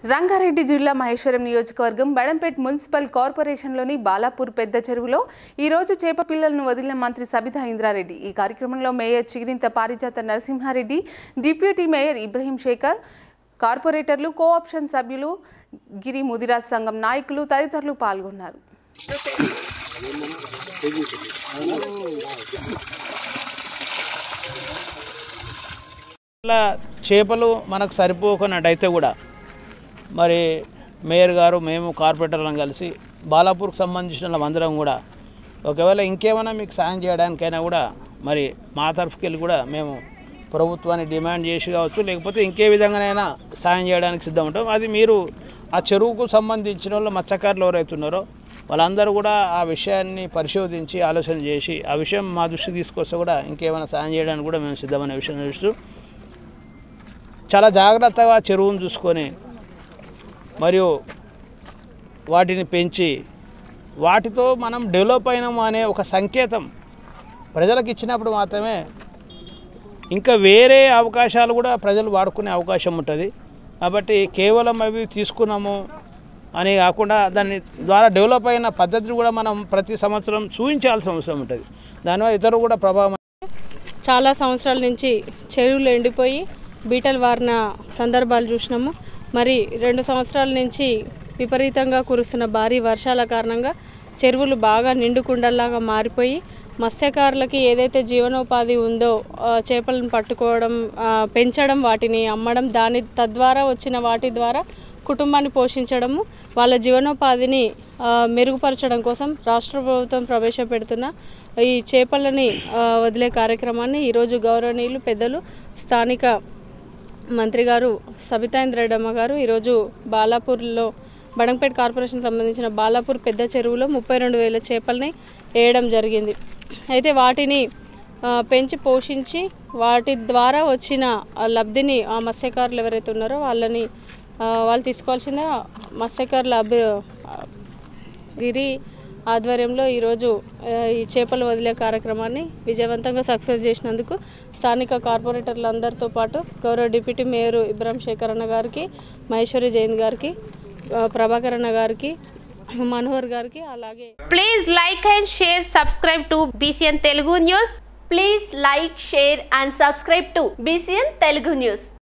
రంగారెడ్డి జిల్లా మహేశ్వరం నియోజకవర్గం బడంపేట్ మున్సిపల్ కార్పొరేషన్లోని బాలాపూర్ పెద్ద చెరువులో ఈ రోజు చేప పిల్లలను వదిలిన మంత్రి సబితా ఇంద్రారెడ్డి ఈ కార్యక్రమంలో mayor Chigirintha Parijatha Narasimha Reddy deputy mayor Ibrahim Shekar కార్పొరేటర్లు కోఆప్షన్ సభ్యులు గిరి ముదిరాజ్ సంఘం నాయకులు తదితరులు పాల్గొన్నారు ఇలా చేపలు మనకు సరిపోకున్నట్టయితే కూడా మరి మేయర్ గారు మేము కార్పొరేటర్లను కలిసి బాలాపూర్కి సంబంధించిన అందరం కూడా ఒకవేళ ఇంకేమైనా మీకు సాయం చేయడానికైనా కూడా మరి మా తరఫుకి వెళ్ళి కూడా మేము ప్రభుత్వాన్ని డిమాండ్ చేసి కావచ్చు లేకపోతే ఇంకే విధంగానైనా సాయం చేయడానికి సిద్ధం ఉంటాం అది మీరు ఆ చెరువుకు సంబంధించిన వాళ్ళు మత్స్యకారులు ఎవరైతే ఉన్నారో వాళ్ళందరూ కూడా ఆ విషయాన్ని పరిశోధించి ఆలోచన చేసి ఆ విషయం మా దృష్టికి తీసుకొస్తే కూడా ఇంకేమైనా సాయం చేయడానికి కూడా మేము సిద్ధమనే విషయం తెలుస్తూ చాలా జాగ్రత్తగా చెరువును చూసుకొని మరియు వాటిని పెంచి వాటితో మనం డెవలప్ అయినాము అనే ఒక సంకేతం ప్రజలకు ఇచ్చినప్పుడు మాత్రమే ఇంకా వేరే అవకాశాలు కూడా ప్రజలు వాడుకునే అవకాశం ఉంటుంది కాబట్టి కేవలం అవి తీసుకున్నాము అని కాకుండా దాని ద్వారా డెవలప్ అయిన పద్ధతిని కూడా మనం ప్రతి సంవత్సరం చూపించాల్సిన అవసరం ఉంటుంది దానివల్ల ఇతరులు కూడా ప్రభావం చాలా సంవత్సరాల నుంచి చెరువులు ఎండిపోయి బీటలు వారిన సందర్భాలు చూసినాము మరి రెండు సంవత్సరాల నుంచి విపరీతంగా కురుస్తున్న భారీ వర్షాల కారణంగా చెరువులు బాగా నిండు కుండల్లాగా మారిపోయి మత్స్యకారులకి ఏదైతే జీవనోపాధి ఉందో ఆ, చేపలను పట్టుకోవడం ఆ, పెంచడం వాటిని అమ్మడం దాని తద్వారా వచ్చిన వాటి ద్వారా కుటుంబాన్ని పోషించడము వాళ్ళ జీవనోపాధిని ఆ, మెరుగుపరచడం కోసం రాష్ట్ర ప్రభుత్వం ప్రవేశపెడుతున్న ఈ చేపలని ఆ, వదిలే కార్యక్రమాన్ని ఈరోజు గౌరవనీయులు పెద్దలు స్థానిక మంత్రి గారు సబితాయింద్రెడ్డమ్మ గారు ఈరోజు బాలాపూర్లో బడంపేట కార్పొరేషన్ సంబంధించిన బాలాపూర్ పెద్ద చెరువులో ముప్పై రెండు వేల చేపల్ని వేయడం జరిగింది అయితే వాటిని ఆ, పెంచి పోషించి వాటి ద్వారా వచ్చిన ఆ లబ్ధిని ఆ మత్స్యకారులు ఎవరైతే ఉన్నారో వాళ్ళని ఆ, వాళ్ళు తీసుకోవాల్సిన మత్స్యకారుల అభి ఆ, గిరి ఆధ్వర్యంలో ఈరోజు ఆ, ఈ చేపలు వదిలే కార్యక్రమాన్ని విజయవంతంగా సక్సెస్ చేసినందుకు స్థానిక కార్పొరేటర్లందరితో పాటు గౌరవ డిప్యూటీ మేయర్ ఇబ్రాహిం శేఖర్ అన్న గారికి మహేశ్వరి జైన్ గారికి ఆ, ప్రభాకర్ అన్న గారికి మనోహర్ గారికి అలాగే Please like and share, subscribe to BCN Telugu News. Please like, share and subscribe to BCN Telugu News.